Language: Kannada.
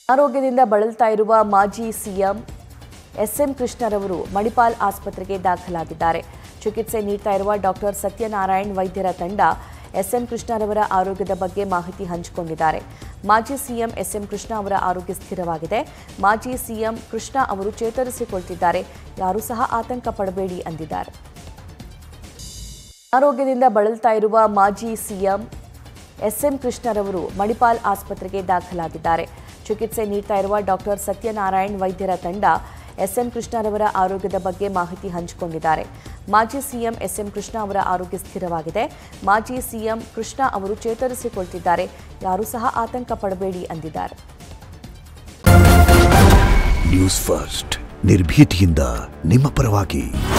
ಆರೋಗ್ಯದಿಂದ ಬಳಲ್ತಾ ಇರುವ ಮಾಜಿ ಸಿಎಂ ಎಸ್ಎಂ ಕೃಷ್ಣರವರು ಮಣಿಪಾಲ್ ಆಸ್ಪತ್ರೆಗೆ ದಾಖಲಾಗಿದ್ದಾರೆ ಚಿಕಿತ್ಸೆ ನೀಡ್ತಾ ಇರುವ ಡಾಕ್ಟರ್ ಸತ್ಯನಾರಾಯಣ್ ವೈದ್ಯರ ತಂಡ ಎಸ್ಎಂ ಕೃಷ್ಣರವರ ಆರೋಗ್ಯದ ಬಗ್ಗೆ ಮಾಹಿತಿ ಹಂಚಿಕೊಂಡಿದ್ದಾರೆ ಮಾಜಿ ಸಿಎಂ ಎಸ್ಎಂ ಕೃಷ್ಣ ಅವರ ಆರೋಗ್ಯ ಸ್ಥಿರವಾಗಿದೆ ಮಾಜಿ ಸಿಎಂ ಕೃಷ್ಣ ಅವರು ಚೇತರಿಸಿಕೊಳ್ತಿದ್ದಾರೆ ಯಾರೂ ಸಹ ಆತಂಕ ಪಡಬೇಡಿ ಅಂದಿದ್ದಾರೆ ಆರೋಗ್ಯದಿಂದ ಬಳಲ್ತಾ ಇರುವ ಮಾಜಿ ಸಿಎಂ ಎಸ್ಎಂ ಕೃಷ್ಣರವರು ಮಣಿಪಾಲ್ ಆಸ್ಪತ್ರೆಗೆ ದಾಖಲಾಗಿದ್ದಾರೆ ಚಿಕಿತ್ಸೆ ನೀಡ್ತಾ ಇರುವ ಡಾಕ್ಟರ್ ಸತ್ಯನಾರಾಯಣ್ ವೈದ್ಯರ ತಂಡ ಎಸ್ಎಂ ಕೃಷ್ಣರವರ ಆರೋಗ್ಯದ ಬಗ್ಗೆ ಮಾಹಿತಿ ಹಂಚಿಕೊಂಡಿದ್ದಾರೆ ಮಾಜಿ ಸಿಎಂ ಎಸ್ಎಂ ಕೃಷ್ಣ ಅವರ ಆರೋಗ್ಯ ಸ್ಥಿರವಾಗಿದೆ ಮಾಜಿ ಸಿಎಂ ಕೃಷ್ಣ ಅವರು ಚೇತರಿಸಿಕೊಳ್ತಿದ್ದಾರೆ ಯಾರೂ ಸಹ ಆತಂಕ ಪಡಬೇಡಿ ಅಂದಿದ್ದಾರೆ ನ್ಯೂಸ್ ಫಸ್ಟ್ ನಿರ್ಭೀತಿಯಿಂದ ನಿಮ್ಮ ಪರವಾಗಿ